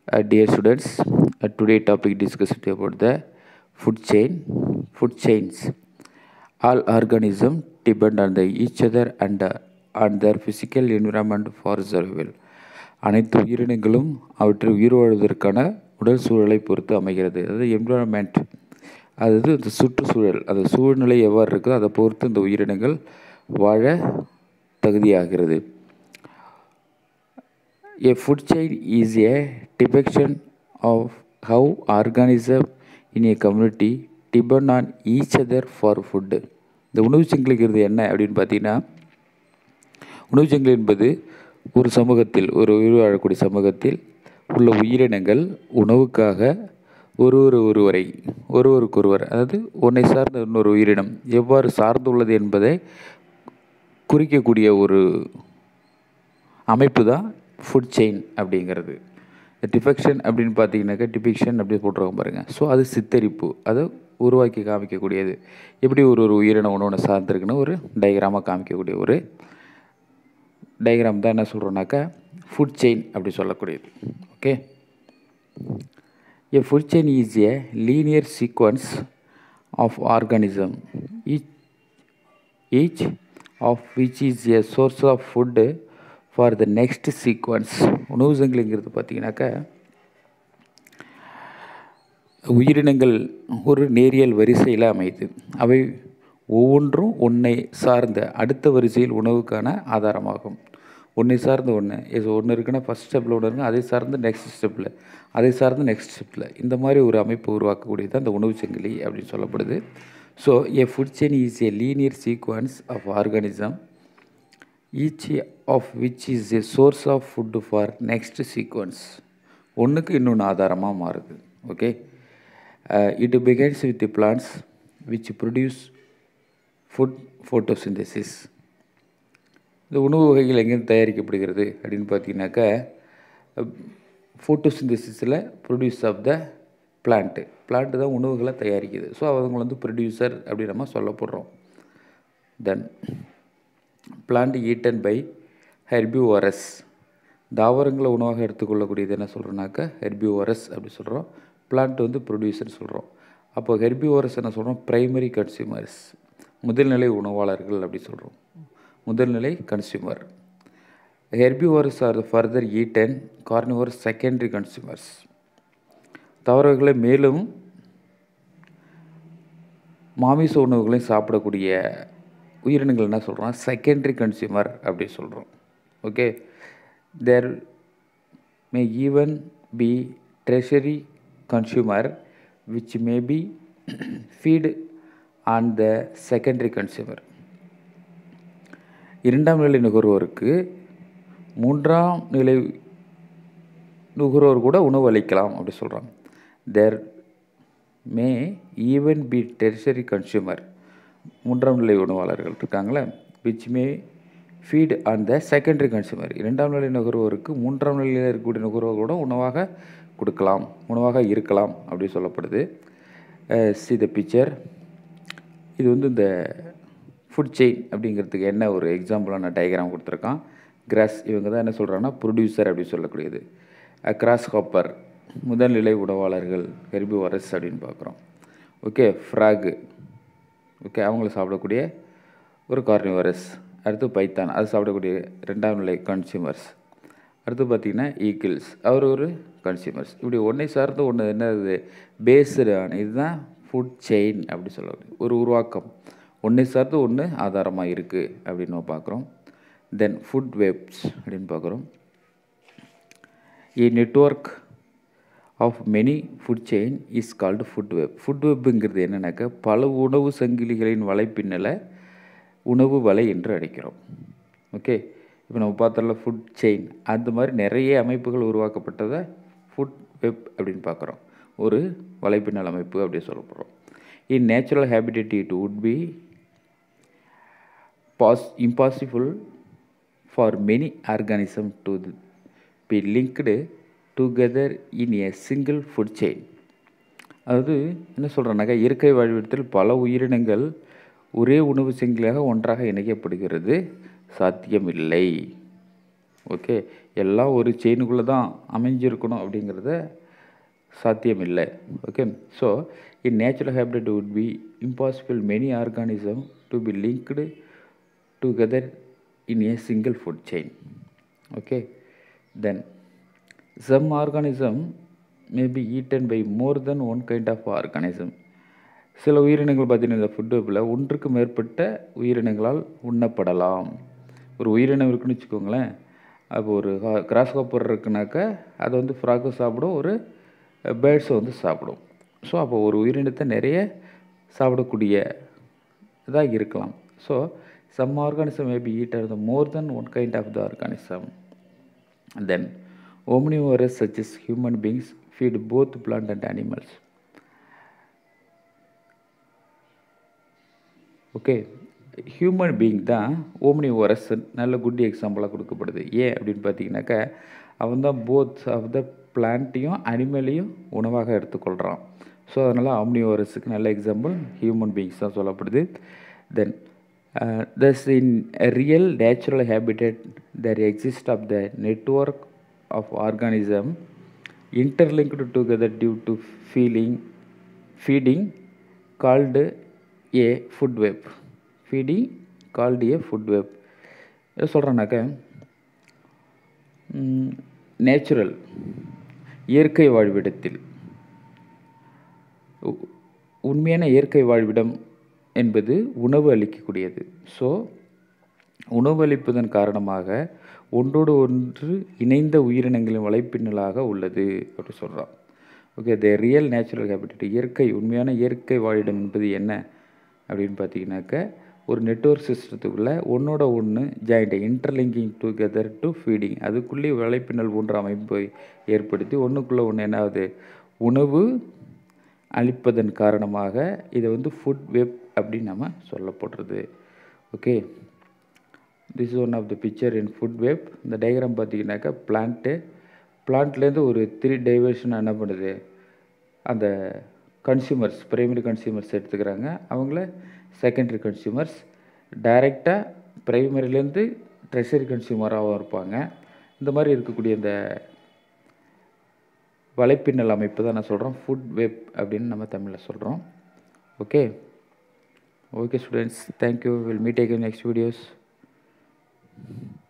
Uh, dear students, uh, today topic discussed about the food chain. Food chains. All organisms depend on the each other and uh, on their physical environment for survival. அனைத்து உயிரினங்களும் அவற்றை உயிர் வாழ்வதற்கான உடல் சூழலை பொறுத்து அமைகிறது அதாவது என்விரான்மெண்ட் அதாவது இந்த சுற்றுச்சூழல் அந்த சூழ்நிலை எவ்வாறு இருக்குதோ அதை பொறுத்து இந்த உயிரினங்கள் வாழ தகுதியாகிறது A food chain is a depiction of how organisms in a community depend on each other for food. இந்த உணவு சங்கிலிங்கிறது என்ன அப்படின்னு பார்த்தீங்கன்னா உணவு சங்கிலி என்பது ஒரு சமூகத்தில் ஒரு உயிர் வாழக்கூடிய சமூகத்தில் உள்ள உயிரினங்கள் உணவுக்காக ஒருவர் ஒருவரை ஒருவருக்கொருவர் அதாவது உன்னை சார்ந்த இன்னொரு உயிரினம் எவ்வாறு சார்ந்துள்ளது என்பதை குறிக்கக்கூடிய ஒரு அமைப்பு தான் ஃபுட் செயின் அப்படிங்கிறது டிஃபெக்ஷன் அப்படின்னு பார்த்தீங்கன்னாக்கா டிபிக்ஷன் அப்படி போட்டுருவோம் பாருங்கள் ஸோ அது சித்தரிப்பு அதை உருவாக்கி காமிக்கக்கூடியது எப்படி ஒரு ஒரு உயிரின உணவுனை சார்ந்திருக்குன்னு ஒரு டயக்ராமாக காமிக்கக்கூடிய ஒரு டயக்ராம் தான் என்ன சொல்கிறோன்னாக்கா ஃபுட் செயின் அப்படி சொல்லக்கூடியது okay A food chain is a linear sequence of organism, each, each of which is a source of food for the next sequence. உணவு சங்கிலிங்கிறது பார்த்தீங்கன்னாக்கா உயிரினங்கள் ஒரு நேரியல் வரிசையில் அமையுது அவை ஒவ்வொன்றும் ஒன்றை சார்ந்த அடுத்த வரிசையில் உணவுக்கான ஆதாரமாகும் ஒன்றை சார்ந்து ஒன்று இது ஒன்று இருக்குன்னா ஃபஸ்ட் ஸ்டெப்பில் ஒன்று இருக்குன்னா அதை சார்ந்து நெக்ஸ்ட் ஸ்டெப்பில் அதை சார்ந்து நெக்ஸ்ட் ஸ்டெப்பில் இந்த மாதிரி ஒரு அமைப்பு உருவாக்கக்கூடியது தான் இந்த உணவு சங்கிலி அப்படின்னு சொல்லப்படுது so a food chain is a linear sequence of organism each of which is a source of food for next sequence ஒன்றுக்கு இன்னொன்று ஆதாரமாக மாறுது okay it begins with the plants which produce food photosynthesis இந்த உணவு வகைகள் எங்கேருந்து தயாரிக்கப்படுகிறது அப்படின்னு பார்த்தீங்கன்னாக்கா ஃபோட்டோசிந்தசிஸில் produce of the plant plant தான் உணவுகளை தயாரிக்குது ஸோ அவங்க வந்து ப்ரொடியூசர் அப்படின்னு நம்ம சொல்லப்படுறோம் then plant eaten by herbivorous தாவரங்களை உணவாக எடுத்துக்கொள்ளக்கூடியது என்ன சொல்கிறோன்னாக்கா ஹெர்பியூவரஸ் அப்படி சொல்கிறோம் பிளான்ட் வந்து ப்ரொடியூசர் சொல்கிறோம் அப்போ ஹெர்பியூவரஸ் என்ன சொல்கிறோம் ப்ரைமரி கன்சியூமர்ஸ் முதல்நிலை உணவாளர்கள் அப்படி சொல்கிறோம் முதல்நிலை consumer herbivores are further eaten carnivores secondary consumers தவறுகளை மேலும் மாமிச உணவுகளையும் சாப்பிடக்கூடிய உயிரினங்கள் என்ன சொல்கிறோம் செகண்டரி கன்சியூமர் அப்படி சொல்கிறோம் okay there may even be tertiary consumer which may be feed on the secondary consumer இரண்டாம் நிலை நுகர்வோருக்கு மூன்றாம் நிலை நுகர்வோர் கூட உணவு அளிக்கலாம் அப்படி சொல்கிறாங்க there may even be tertiary consumer மூன்றாம் நிலை உணவாளர்கள் இருக்காங்களே which may feed on the secondary consumer இரண்டாம் நிலை நுகர்வோருக்கு மூன்றாம் நிலையில் இருக்கக்கூடிய நுகர்வோர் கூட உணவாக கொடுக்கலாம் உணவாக இருக்கலாம் அப்படி சொல்லப்படுது சி த பிக்சர் இது வந்து இந்த ஃபுட் செயின் அப்படிங்கிறதுக்கு என்ன ஒரு எக்ஸாம்பிளான டயக்ராம் கொடுத்துருக்கான் கிராஸ் இவங்க தான் என்ன சொல்கிறாங்கன்னா ப்ரொடியூசர் அப்படி சொல்லக்கூடியது கிராஸ் ஹாப்பர் முதல்நிலை உணவாளர்கள் ஹெர்பி வரஸ் அப்படின்னு பார்க்குறோம் ஓகே ஃப்ராகு ஓகே அவங்கள சாப்பிடக்கூடிய ஒரு கார்னிவரஸ் அடுத்து பைத்தான் அது சாப்பிடக்கூடிய ரெண்டாம் நிலை கன்சியூமர்ஸ் அடுத்து பார்த்திங்கன்னா ஈக்கிள்ஸ் அவர் ஒரு கன்சியூமர்ஸ் இப்படி ஒன்றை சார்ந்து ஒன்று என்னது பேஸ்டு ஆன இதுதான் ஃபுட் செயின் அப்படி சொல்லக்கூடிய ஒரு உருவாக்கம் ஒன்றை சார்ந்து ஒன்று ஆதாரமாக இருக்குது அப்படின்னு நம்ம பார்க்குறோம் தென் ஃபுட் வெப்ஸ் அப்படின்னு பார்க்குறோம் a network of many food chain is called food web food வெப்புங்கிறது என்னென்னாக்கா பல உணவு சங்கிலிகளின் வலைப்பின்னலை உணவு வலை என்று அழைக்கிறோம் ஓகே இப்போ நம்ம பார்த்தோம்ல ஃபுட் செயின் அந்த மாதிரி நிறைய அமைப்புகள் உருவாக்கப்பட்டதை ஃபுட் வெப் அப்படின்னு பார்க்குறோம் ஒரு வலைப்பின்னல் அமைப்பு அப்படி சொல்லப்படுறோம் in natural habitat it would be pass impossible for many organism to be linked together in a single food chain அதாவது என்ன சொல்கிறேன்னாக்கா இயற்கை வாழ்விடத்தில் பல உயிரினங்கள் ஒரே உணவு சங்கிலியாக ஒன்றாக இணைக்கப்படுகிறது சாத்தியமில்லை ஓகே எல்லாம் ஒரு செயினுக்குள்ளே தான் அமைஞ்சிருக்கணும் அப்படிங்கிறத சாத்தியம் இல்லை okay so in natural habitat would be impossible many organism to be linked together in a single food chain okay then some organism may be eaten by more than one kind of organism சில உயிரினங்கள் பார்த்தீங்கன்னா இந்த food வெப்பில் ஒன்றுக்கு மேற்பட்ட உயிரினங்களால் உண்ணப்படலாம் ஒரு உயிரினம் இருக்குன்னு வச்சுக்கோங்களேன் அப்போ ஒரு கிராஸ் காப்பர் இருக்குனாக்கா அதை வந்து ஃப்ராக்கும் சாப்பிடும் ஒரு பேர்ட்ஸை வந்து சாப்பிடும் ஸோ அப்போ ஒரு உயிரினத்தை நிறைய சாப்பிடக்கூடிய இதாக இருக்கலாம் so some organism may be eat or the more than one kind of the organism then omnivorous such as human beings feed both plant and animals okay human being தான் ஓம்னிவோரஸ் நல்ல good எக்ஸாம்பிளாக கொடுக்கப்படுது ஏன் அப்படின்னு பார்த்தீங்கன்னாக்கா அவன் தான் both of the பிளான்ட்டையும் அனிமலையும் உணவாக எடுத்துக்கொள்கிறான் ஸோ அதனால் ஆம்னிவோரஸுக்கு நல்ல எக்ஸாம்பிள் ஹியூமன் பீயிங்ஸ் தான் சொல்லப்படுது then thus in real natural habitat there exist of the network of organism interlinked together due to feeling feeding called a food web feeding called a food web என்ன சொல்கிறேன்னாக்க natural இயற்கை வாழ்விடத்தில் உ- உண்மையான இயற்கை வாழ்விடம் என்பது உணவு அளிக்கக்கூடியது so உணவு அளிப்பதன் காரணமாக ஒன்றோடு ஒன்று இணைந்த உயிரினங்களின் வலைப்பின்னலாக உள்ளது அப்படி சொல்கிறான் okay the real natural habitat இயற்கை உண்மையான இயற்கை வாழிடம் என்பது என்ன அப்படின்னு பார்த்தீங்கன்னாக்க ஒரு நெட்வொர்க் சிஸ்டத்துக்குள்ளே ஒன்றோட ஒன்று joint interlinking together to feeding அதுக்குள்ளே வலைப்பின்னல் போன்ற அமைப்பை ஏற்படுத்தி ஒன்றுக்குள்ளே ஒன்று என்ன ஆகுது உணவு அளிப்பதன் காரணமாக இதை வந்து ஃபுட் வெப் அப்படின்னு நம்ம சொல்லப்படுறது okay this is one of the picture in food web இந்த டயக்ராம் பார்த்தீங்கன்னாக்கா பிளான்ட்டு பிளான்ட்லேருந்து ஒரு த்ரீ டைவர்ஷன் என்ன பண்ணுது அந்த கன்சியூமர்ஸ் பிரைமரி கன்சியூமர்ஸ் எடுத்துக்கிறாங்க அவங்கள செகண்டரி கன்சியூமர்ஸ் டைரெக்டாக ப்ரைமரிலேருந்து ட்ரெஷரி கன்சியூமராகவும் இருப்பாங்க இந்த மாதிரி இருக்கக்கூடிய இந்த வலைப்பின்னல் அமைப்பு தான் நான் சொல்கிறோம் ஃபுட் வெப் அப்படின்னு நம்ம தமிழில் சொல்கிறோம் okay okay students thank you will meet again next videos